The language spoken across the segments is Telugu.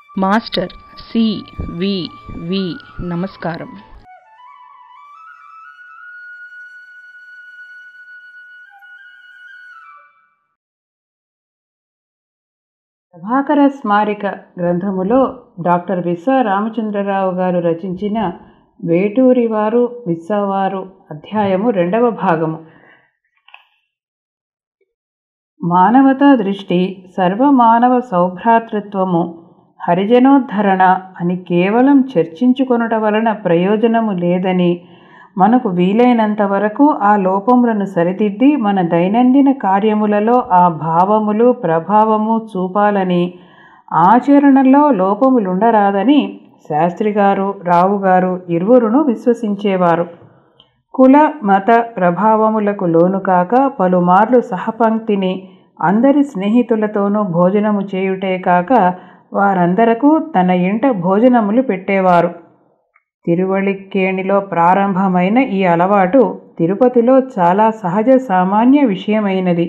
మాస్టర్ సి వి వి నమస్కారం ప్రభాకర స్మారిక గ్రంథములో డాక్టర్ విశ్వ రామచంద్రరావు గారు రచించిన వేటూరి వారు విశ్వవారు అధ్యాయము రెండవ భాగము మానవతా దృష్టి సర్వమానవ సౌభ్రాతృత్వము హరిజనోద్ధరణ అని కేవలం చర్చించుకొనుట వలన ప్రయోజనము లేదని మనకు వీలైనంత వరకు ఆ లోపములను సరిదిద్ది మన దైనందిన కార్యములలో ఆ భావములు ప్రభావము చూపాలని ఆచరణలో లోపములుండరాదని శాస్త్రి గారు రావు గారు ఇరువురును విశ్వసించేవారు కుల మత ప్రభావములకు లోను కాక పలుమార్లు సహపంక్తిని అందరి స్నేహితులతోనూ భోజనము చేయుటే కాక వారందరకు తన ఇంట భోజనములు పెట్టేవారు తిరువళిక్కేణిలో ప్రారంభమైన ఈ అలవాటు తిరుపతిలో చాలా సహజ సామాన్య విషయమైనది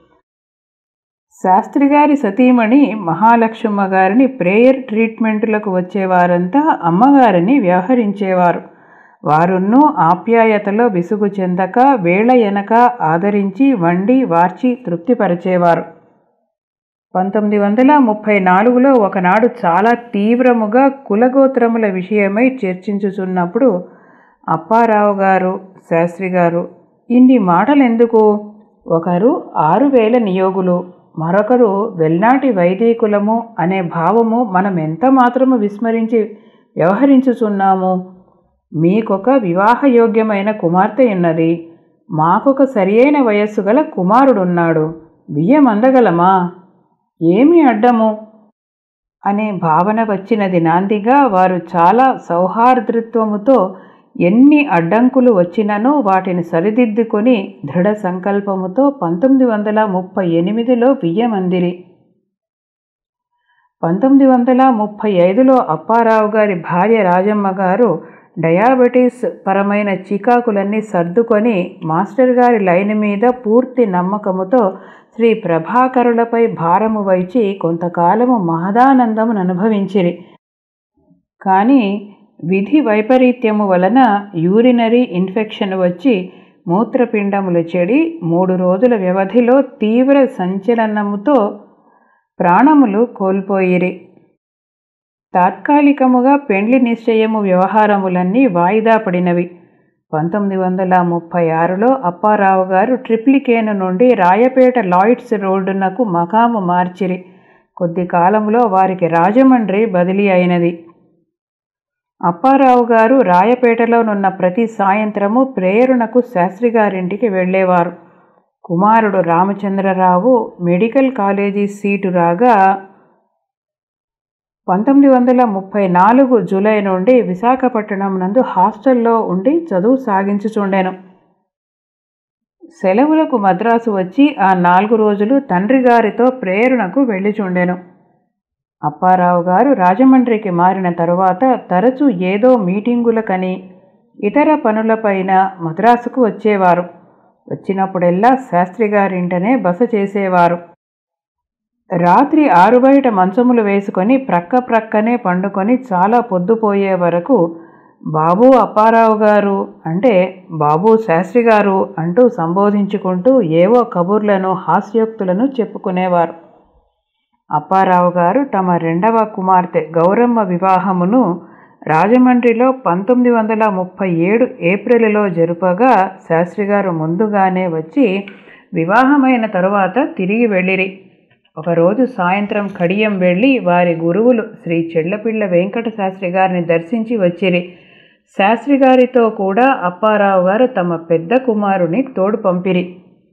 శాస్త్రి గారి సతీమణి మహాలక్ష్మ గారిని ప్రేయర్ ట్రీట్మెంటులకు వచ్చేవారంతా అమ్మగారిని వ్యవహరించేవారు వారున్నూ ఆప్యాయతలో విసుగు చెందక వేళ ఎనక ఆదరించి వండి వార్చి తృప్తిపరిచేవారు పంతొమ్మిది వందల ముప్పై నాలుగులో ఒకనాడు చాలా తీవ్రముగా కులగోత్రముల విషయమై చర్చించుచున్నప్పుడు అప్పారావు గారు శాస్త్రి గారు ఇన్ని మాటలెందుకు ఒకరు ఆరు వేల నియోగులు మరొకరు వెల్నాటి వైదికులము అనే భావము మనం ఎంత మాత్రము విస్మరించి వ్యవహరించుచున్నాము మీకొక వివాహయోగ్యమైన కుమార్తె ఉన్నది మాకొక సరియైన వయస్సు గల కుమారుడున్నాడు బియ్యం అందగలమా ఏమి అడ్డము అనే భావన వచ్చినది నాందిగా వారు చాలా సౌహార్దృత్వముతో ఎన్ని అడ్డంకులు వచ్చిననో వాటిని సరిదిద్దుకొని దృఢ సంకల్పముతో పంతొమ్మిది వందల ముప్పై ఎనిమిదిలో బియ్యమందిరి పంతొమ్మిది వందల ముప్పై ఐదులో అప్పారావు గారి భార్య రాజమ్మ గారు డయాబెటీస్ పరమైన చికాకులన్నీ సర్దుకొని మాస్టర్ గారి లైన్ మీద పూర్తి నమ్మకముతో శ్రీ ప్రభాకరులపై భారము వైచి కొంతకాలము మహదానందమును అనుభవించిరి కానీ విధి వైపరీత్యము వలన యూరినరీ ఇన్ఫెక్షన్ వచ్చి మూత్రపిండములు చెడి మూడు రోజుల వ్యవధిలో తీవ్ర సంచలనముతో ప్రాణములు కోల్పోయిరి తాత్కాలికముగా పెండ్లి నిశ్చయము వ్యవహారములన్నీ వాయిదా పడినవి పంతొమ్మిది వందల ముప్పై ఆరులో అప్పారావు గారు ట్రిప్లికేను నుండి రాయపేట లాయిడ్స్ రోడ్డునకు మకాము మార్చిరి కొద్ది కాలంలో వారికి రాజమండ్రి బదిలీ అయినది అప్పారావు గారు రాయపేటలోనున్న ప్రతి సాయంత్రము ప్రేరణకు శాస్త్రి గారింటికి వెళ్ళేవారు కుమారుడు రామచంద్రరావు మెడికల్ కాలేజీ సీటు రాగా పంతొమ్మిది వందల ముప్పై నాలుగు జూలై నుండి విశాఖపట్నం నందు హాస్టల్లో ఉండి చదువు సాగించుచుండెను సెలవులకు మద్రాసు వచ్చి ఆ నాలుగు రోజులు తండ్రి గారితో ప్రేరణకు వెళ్ళిచుండెను అప్పారావు గారు రాజమండ్రికి మారిన తరువాత తరచూ ఏదో మీటింగులకని ఇతర పనులపైన మద్రాసుకు వచ్చేవారు వచ్చినప్పుడెల్లా శాస్త్రి గారింటనే బస చేసేవారు రాత్రి ఆరు బయట మంచములు వేసుకొని ప్రక్క ప్రక్కనే పండుకొని చాలా పొద్దుపోయే వరకు బాబు అప్పారావు గారు అంటే బాబు శాస్త్రి గారు అంటూ సంబోధించుకుంటూ ఏవో కబుర్లను హాస్యోక్తులను చెప్పుకునేవారు అప్పారావు గారు తమ రెండవ కుమార్తె గౌరమ్మ వివాహమును రాజమండ్రిలో పంతొమ్మిది వందల ముప్పై ఏడు ఏప్రిల్లో జరుపగా శాస్త్రి గారు ముందుగానే వచ్చి వివాహమైన తరువాత తిరిగి వెళ్ళిరి ఒకరోజు సాయంత్రం కడియం వెళ్ళి వారి గురువులు శ్రీ చెళ్లపిళ్ళ వెంకట శాస్త్రి గారిని దర్శించి వచ్చిరి శాస్త్రి గారితో కూడా అప్పారావు గారు తమ పెద్ద కుమారుని తోడు పంపిరి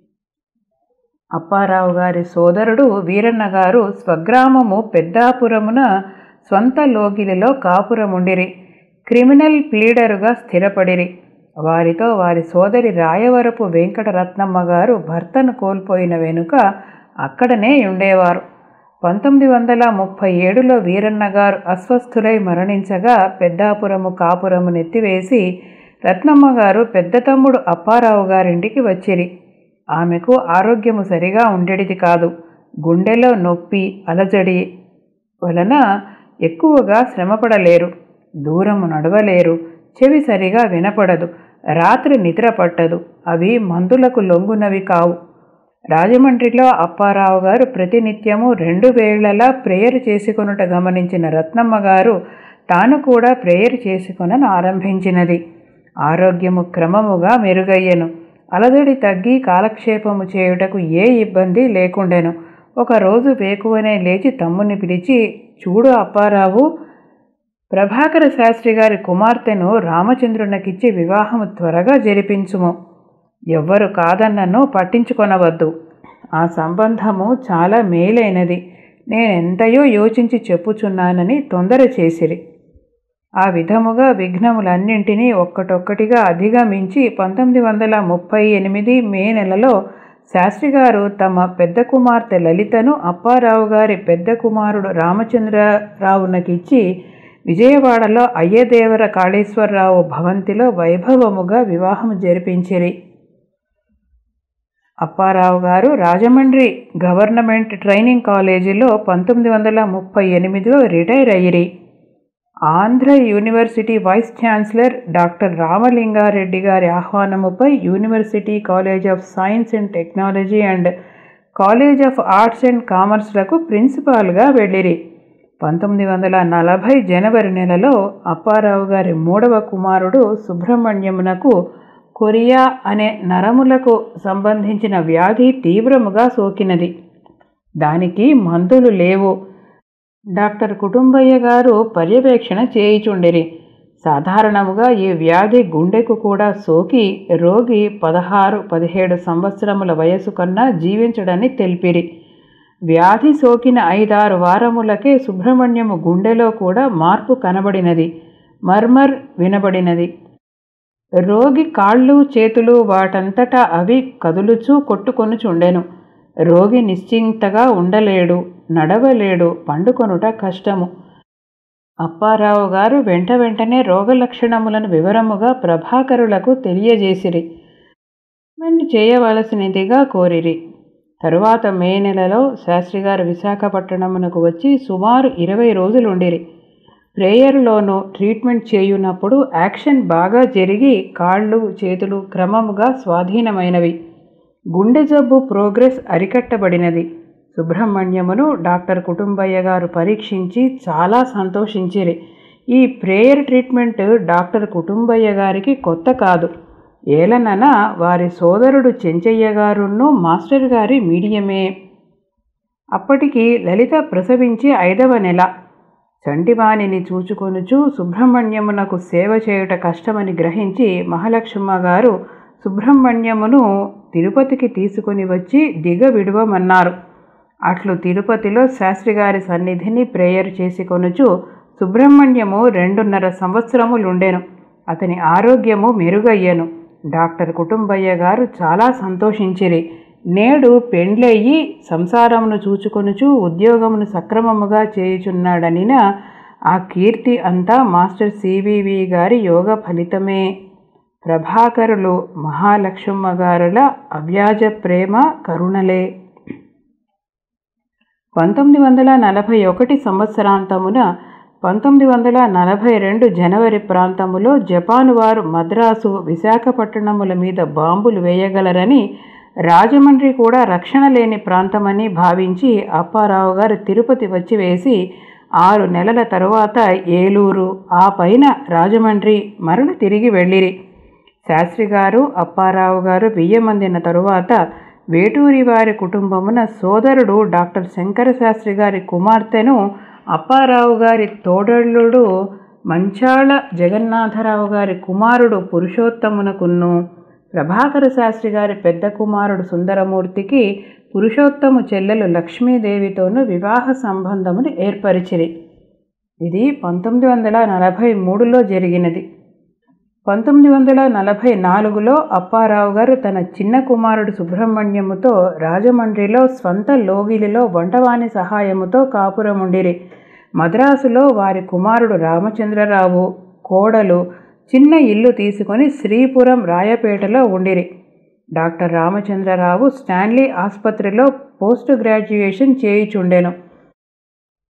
అప్పారావు గారి సోదరుడు వీరన్న గారు స్వగ్రామము పెద్దాపురమున స్వంత లోగిలిలో కాపురముండిరి క్రిమినల్ ప్లీడరుగా స్థిరపడిరి వారితో వారి సోదరి రాయవరపు వెంకటరత్నమ్మ గారు భర్తను కోల్పోయిన వెనుక అక్కడనే ఉండేవారు పంతొమ్మిది వందల ముప్పై ఏడులో వీరన్న గారు అస్వస్థులై మరణించగా పెద్దాపురము కాపురము నెత్తివేసి రత్నమ్మ గారు పెద్ద తమ్ముడు అప్పారావు గారింటికి వచ్చిరి ఆమెకు ఆరోగ్యము సరిగా ఉండేది కాదు గుండెలో నొప్పి అలజడి వలన ఎక్కువగా శ్రమపడలేరు దూరము నడవలేరు చెవి సరిగా వినపడదు రాత్రి నిద్ర పట్టదు అవి మందులకు లొంగునవి కావు రాజమండ్రిలో అప్పారావు గారు ప్రతినిత్యము రెండు వేళ్లలా ప్రేయర్ చేసుకొనుట గమనించిన రత్నమ్మ గారు తాను కూడా ప్రేయర్ చేసుకొనని ఆరంభించినది ఆరోగ్యము క్రమముగా మెరుగయ్యెను అలజడి తగ్గి కాలక్షేపము చేయుటకు ఏ ఇబ్బంది లేకుండెను ఒకరోజు వేకువనే లేచి తమ్ముని పిలిచి చూడు అప్పారావు ప్రభాకర శాస్త్రి గారి కుమార్తెను రామచంద్రునికిచ్చి వివాహము త్వరగా జరిపించుము ఎవ్వరు కాదన్నను పట్టించుకొనవద్దు ఆ సంబంధము చాలా మేలైనది నేనెంతయో యోచించి చెప్పుచున్నానని తొందర చేసిరి ఆ విధముగా విఘ్నములన్నింటినీ ఒక్కటొక్కటిగా అధిగమించి పంతొమ్మిది వందల ముప్పై ఎనిమిది మే నెలలో శాస్త్రి గారు తమ పెద్ద కుమార్తె లలితను అప్పారావు గారి పెద్ద కుమారుడు రామచంద్రరావునకిచ్చి విజయవాడలో అయ్యదేవర కాళేశ్వరరావు భవంతిలో వైభవముగా వివాహం జరిపించిరి అప్పారావు గారు రాజమండ్రి గవర్నమెంట్ ట్రైనింగ్ కాలేజీలో పంతొమ్మిది వందల ముప్పై ఎనిమిదిలో రిటైర్ అయ్యిరి Andhra university vice chancellor doctor Ramalingareddy గారి ఆహ్వానముపై university college of science and technology and college of arts and కామర్స్లకు ప్రిన్సిపాల్గా వెళ్ళిరి పంతొమ్మిది వందల నలభై జనవరి నెలలో అప్పారావు గారి మూడవ కుమారుడు సుబ్రహ్మణ్యమునకు కొరియా అనే నరములకు సంబంధించిన వ్యాధి తీవ్రముగా సోకినది దానికి మందులు లేవు డాక్టర్ కుటుంబయ్య గారు పర్యవేక్షణ చేయిచుండిరి సాధారణముగా ఈ వ్యాధి గుండెకు కూడా సోకి రోగి పదహారు పదిహేడు సంవత్సరముల వయసు కన్నా జీవించడని తెలిపిరి వ్యాధి సోకిన ఐదారు వారములకే సుబ్రహ్మణ్యము గుండెలో కూడా మార్పు కనబడినది మర్మర్ వినబడినది రోగి కాళ్ళు చేతులు వాటంతటా అవి కదులుచూ కొట్టుకొనుచుండెను రోగి నిశ్చింతగా ఉండలేడు నడవలేడు పండుకొనుట కష్టము అప్పారావు గారు వెంట వెంటనే రోగ లక్షణములను వివరముగా ప్రభాకరులకు తెలియజేసిరి ట్రీట్మెంట్ చేయవలసినదిగా కోరిరి తరువాత మే నెలలో శాస్త్రిగారు విశాఖపట్టణమునకు వచ్చి సుమారు ఇరవై రోజులుండిరి ప్రేయర్లోనూ ట్రీట్మెంట్ చేయునప్పుడు యాక్షన్ బాగా జరిగి కాళ్ళు చేతులు క్రమముగా స్వాధీనమైనవి గుండె జబ్బు ప్రోగ్రెస్ అరికట్టబడినది సుబ్రహ్మణ్యమును డాక్టర్ కుటుంబయ్య గారు పరీక్షించి చాలా సంతోషించిరి ఈ ప్రేయర్ ట్రీట్మెంట్ డాక్టర్ కుటుంబయ్య గారికి కొత్త కాదు ఏలనన వారి సోదరుడు చెంచయ్య గారును మాస్టర్ గారి మీడియమే అప్పటికి లలిత ప్రసవించి ఐదవ నెల చంటివాణిని చూచుకొనుచు సుబ్రహ్మణ్యమునకు సేవ చేయుట కష్టమని గ్రహించి మహాలక్ష్మ గారు సుబ్రహ్మణ్యమును తిరుపతికి తీసుకొని వచ్చి దిగ విడువమన్నారు అట్లు తిరుపతిలో శాస్త్రిగారి సన్నిధిని ప్రేయర్ చేసి కొనుచు సుబ్రహ్మణ్యము రెండున్నర సంవత్సరములుండెను అతని ఆరోగ్యము మెరుగయ్యను డాక్టర్ కుటుంబయ్య గారు చాలా సంతోషించిరి నేడు పెండ్లయ్యి సంసారమును చూచుకొనుచు ఉద్యోగమును సక్రమముగా చేయుచున్నాడనిన ఆ కీర్తి అంతా మాస్టర్ సివివి గారి యోగ ఫలితమే ప్రభాకరులు మహాలక్ష్మ గారుల అవ్యాజ ప్రేమ కరుణలే పంతొమ్మిది వందల నలభై ఒకటి సంవత్సరాంతమున పంతొమ్మిది వందల నలభై రెండు జనవరి ప్రాంతములో జపాను వారు మద్రాసు విశాఖపట్టణముల మీద బాంబులు వేయగలరని రాజమండ్రి కూడా రక్షణ లేని ప్రాంతమని భావించి అప్పారావు గారు తిరుపతి వచ్చి వేసి ఆరు నెలల తరువాత ఏలూరు ఆ పైన రాజమండ్రి మరల తిరిగి వెళ్ళిరి శాస్త్రి గారు అప్పారావు గారు బియ్యమందిన తరువాత వేటూరి వారి కుటుంబమున సోదరుడు డాక్టర్ శంకర శాస్త్రి గారి కుమార్తెను అప్పారావు గారి తోడళ్ళుడు మంచాళ జగన్నాథరావు గారి కుమారుడు పురుషోత్తమునకును ప్రభాకర శాస్త్రి గారి పెద్ద కుమారుడు సుందరమూర్తికి పురుషోత్తము చెల్లెలు లక్ష్మీదేవితోనూ వివాహ సంబంధమును ఏర్పరిచిరి ఇది పంతొమ్మిది వందల నలభై మూడులో జరిగినది పంతొమ్మిది వందల నలభై నాలుగులో అప్పారావు గారు తన చిన్న కుమారుడు సుబ్రహ్మణ్యముతో రాజమండ్రిలో స్వంత లోగిలిలో వంటవాని సహాయముతో కాపురముండిరి మద్రాసులో వారి కుమారుడు రామచంద్రరావు కోడలు చిన్న ఇల్లు తీసుకొని శ్రీపురం రాయపేటలో ఉండిరి డాక్టర్ రామచంద్రరావు స్టాన్లీ ఆసుపత్రిలో పోస్ట్ గ్రాడ్యుయేషన్ చేయుచుండెను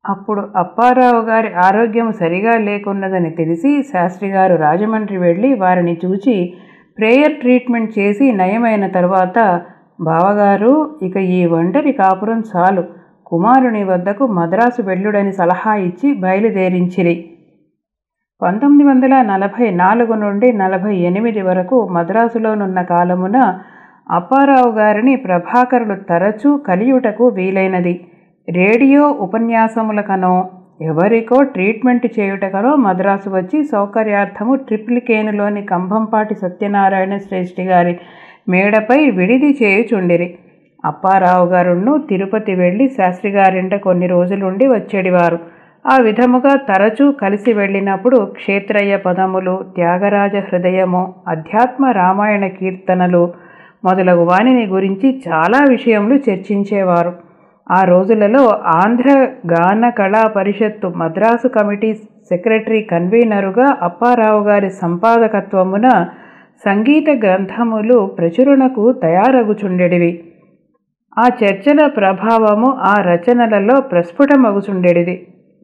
అప్పుడు అప్పారావు గారి ఆరోగ్యం సరిగా లేకున్నదని తెలిసి శాస్త్రి గారు రాజమండ్రి వెళ్ళి వారిని చూచి ప్రేయర్ ట్రీట్మెంట్ చేసి నయమైన తరువాత బావగారు ఇక ఈ ఒంటరి కాపురం చాలు కుమారుని వద్దకు మద్రాసు వెళ్ళుడని సలహా ఇచ్చి బయలుదేరించిరి పంతొమ్మిది వందల నలభై నాలుగు నుండి నలభై ఎనిమిది వరకు మద్రాసులోనున్న కాలమున అప్పారావు గారిని ప్రభాకరులు తరచూ కలియుటకు వీలైనది రేడియో ఉపన్యాసములకనో ఎవరికో ట్రీట్మెంట్ చేయుటకనో మద్రాసు వచ్చి సౌకర్యార్థము ట్రిప్లికేనులోని కంభంపాటి సత్యనారాయణ శ్రేష్ఠి గారి మేడపై విడిది చేయుచుండిరి అప్పారావు గారును తిరుపతి వెళ్ళి శాస్త్రి గారింట కొన్ని రోజులుండి వచ్చేడివారు ఆ విధముగా తరచూ కలిసి వెళ్ళినప్పుడు క్షేత్రయ్య పదములు త్యాగరాజ హృదయము అధ్యాత్మ రామాయణ కీర్తనలు మొదలగు వానిని గురించి చాలా విషయములు చర్చించేవారు ఆ రోజులలో ఆంధ్ర గాన కళా పరిషత్తు మద్రాసు కమిటీ సెక్రటరీ కన్వీనరుగా అప్పారావు గారి సంపాదకత్వమున సంగీత గ్రంథములు ప్రచురణకు తయారగుచుండెడివి ఆ చర్చల ప్రభావము ఆ రచనలలో ప్రస్ఫుటమగుచుండెడిది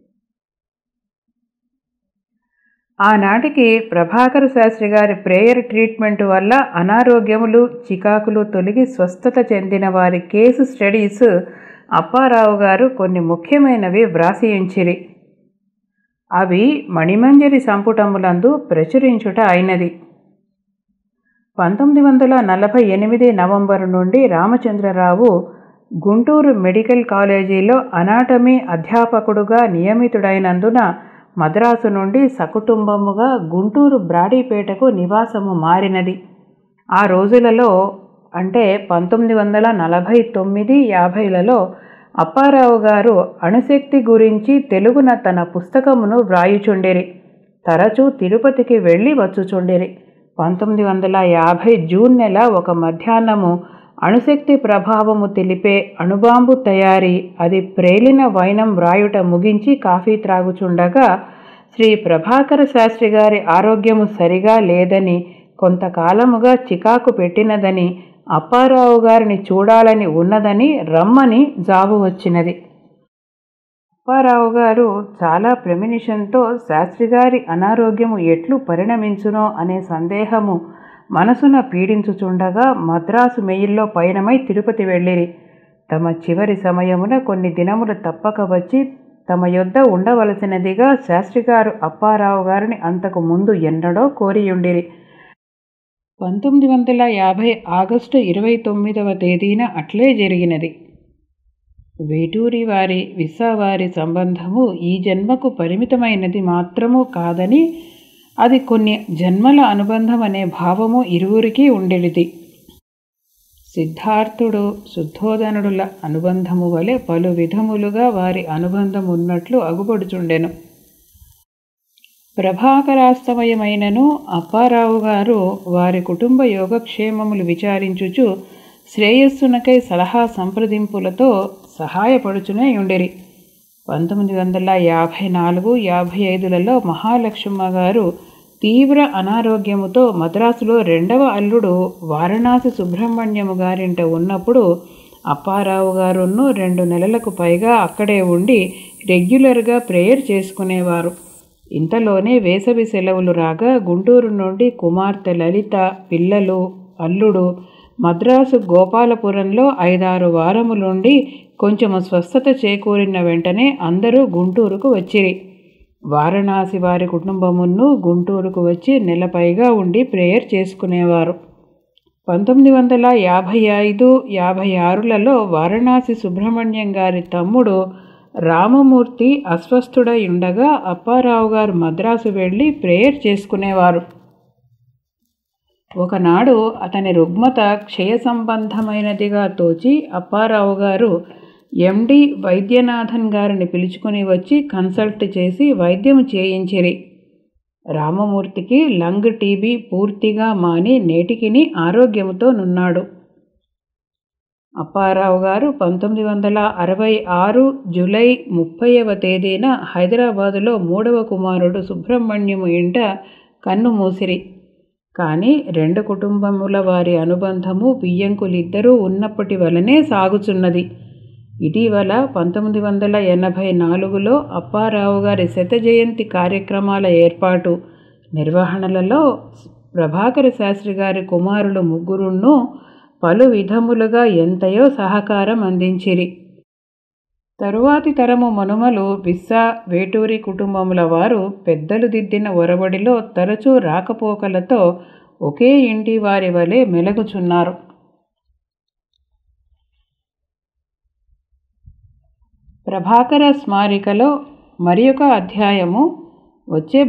ఆనాటికి ప్రభాకర శాస్త్రి గారి ప్రేయర్ ట్రీట్మెంట్ వల్ల అనారోగ్యములు చికాకులు తొలగి స్వస్థత చెందిన వారి కేసు స్టడీస్ అప్పారావు గారు కొన్ని ముఖ్యమైనవి వ్రాసియించిరి అవి మణిమంజరి సంపుటములందు ప్రచురించుట అయినది పంతొమ్మిది వందల నలభై ఎనిమిది నవంబరు నుండి రామచంద్రరావు గుంటూరు మెడికల్ కాలేజీలో అనాటమీ అధ్యాపకుడుగా నియమితుడైనందున మద్రాసు నుండి సకుటుంబముగా గుంటూరు బ్రాడీపేటకు నివాసము మారినది ఆ రోజులలో అంటే పంతొమ్మిది వందల నలభై తొమ్మిది యాభైలలో అప్పారావు గారు అణుశక్తి గురించి తెలుగున తన పుస్తకమును వ్రాయుచుండిరి తరచూ తిరుపతికి వెళ్ళి వచ్చుచుండిరి పంతొమ్మిది వందల యాభై జూన్ నెల ఒక మధ్యాహ్నము అణుశక్తి ప్రభావము తెలిపే అణుబాంబు తయారీ అది ప్రేలిన వైనం వ్రాయుట ముగించి కాఫీ త్రాగుచుండగా శ్రీ ప్రభాకర శాస్త్రి గారి ఆరోగ్యము సరిగా లేదని కొంతకాలముగా చికాకు పెట్టినదని అప్పారావు గారిని చూడాలని ఉన్నదని రమ్మని జాబు వచ్చినది అప్పారావు గారు చాలా ప్రెమినిషన్తో శాస్త్రి గారి అనారోగ్యము ఎట్లు పరిణమించునో అనే సందేహము మనసున పీడించుచుండగా మద్రాసు మెయిల్లో పయనమై తిరుపతి వెళ్ళిరి తమ చివరి సమయమున కొన్ని దినములు తప్పక వచ్చి తమ యొద్ద ఉండవలసినదిగా శాస్త్రి గారు అప్పారావు గారిని అంతకు ముందు ఎన్నడో కోరియుండిరి పంతొమ్మిది వందల యాభై ఆగస్టు ఇరవై తొమ్మిదవ తేదీన అట్లే జరిగినది వేటూరి వారి విసావారి సంబంధము ఈ జన్మకు పరిమితమైనది మాత్రము కాదని అది కొన్ని జన్మల అనుబంధం అనే భావము ఇరువురికి ఉండేది సిద్ధార్థుడు శుద్ధోదనుడుల అనుబంధము వలె పలు విధములుగా వారి అనుబంధం ఉన్నట్లు అగుపడుచుండెను ప్రభాకరాస్తమయమైనను అప్పారావు గారు వారి కుటుంబ యోగక్షేమములు విచారించుచు శ్రేయస్సునకై సలహా సంప్రదింపులతో సహాయపడుచునే ఉండిరి పంతొమ్మిది వందల యాభై నాలుగు యాభై ఐదులలో మహాలక్ష్మ గారు తీవ్ర అనారోగ్యముతో మద్రాసులో రెండవ అల్లుడు వారణాసి సుబ్రహ్మణ్యము గారింట ఉన్నప్పుడు అప్పారావు గారును రెండు నెలలకు పైగా అక్కడే ఉండి రెగ్యులర్గా ప్రేయర్ చేసుకునేవారు ఇంతలోనే వేసవి సెలవులు రాగా గుంటూరు నుండి కుమార్తె లలిత పిల్లలు అల్లుడు మద్రాసు గోపాలపురంలో ఐదారు వారములుండి కొంచెము స్వస్థత చేకూరిన వెంటనే అందరూ గుంటూరుకు వచ్చిరి వారణాసి వారి కుటుంబమును గుంటూరుకు వచ్చి నెలపైగా ఉండి ప్రేయర్ చేసుకునేవారు పంతొమ్మిది వందల యాభై ఐదు యాభై ఆరులలో వారణాసి సుబ్రహ్మణ్యం గారి తమ్ముడు రామమూర్తి అస్వస్థుడై ఉండగా అప్పారావు గారు మద్రాసు వెళ్ళి ప్రేయర్ చేసుకునేవారు ఒకనాడు అతని రుగ్మత క్షయ సంబంధమైనదిగా తోచి అప్పారావు గారు ఎండి వైద్యనాథన్ గారిని పిలుచుకొని వచ్చి కన్సల్ట్ చేసి వైద్యం చేయించిరి రామమూర్తికి లంగ్ టీబీ పూర్తిగా మాని నేటికిని ఆరోగ్యముతో నున్నాడు అప్పారావు గారు పంతొమ్మిది వందల అరవై ఆరు జూలై ముప్పైవ తేదీన హైదరాబాదులో మూడవ కుమారుడు సుబ్రహ్మణ్యము ఇంట కన్ను మూసిరి కానీ రెండు కుటుంబముల వారి అనుబంధము బియ్యంకులిద్దరూ ఉన్నప్పటి వలనే సాగుచున్నది ఇటీవల పంతొమ్మిది వందల ఎనభై నాలుగులో అప్పారావు గారి శత జయంతి కార్యక్రమాల ఏర్పాటు నిర్వహణలలో ప్రభాకర శాస్త్రి గారి కుమారులు ముగ్గురును పలు విధములుగా ఎంతయో సహకారం అందించిరి తరువాతి తరము మనుమలు విస్సా వేటూరి కుటుంబముల వారు పెద్దలు దిద్దిన ఒరవడిలో తరచూ రాకపోకలతో ఒకే ఇంటి వారి వలె మెలగుచున్నారు ప్రభాకర స్మారికలో మరి ఒక అధ్యాయము వచ్చే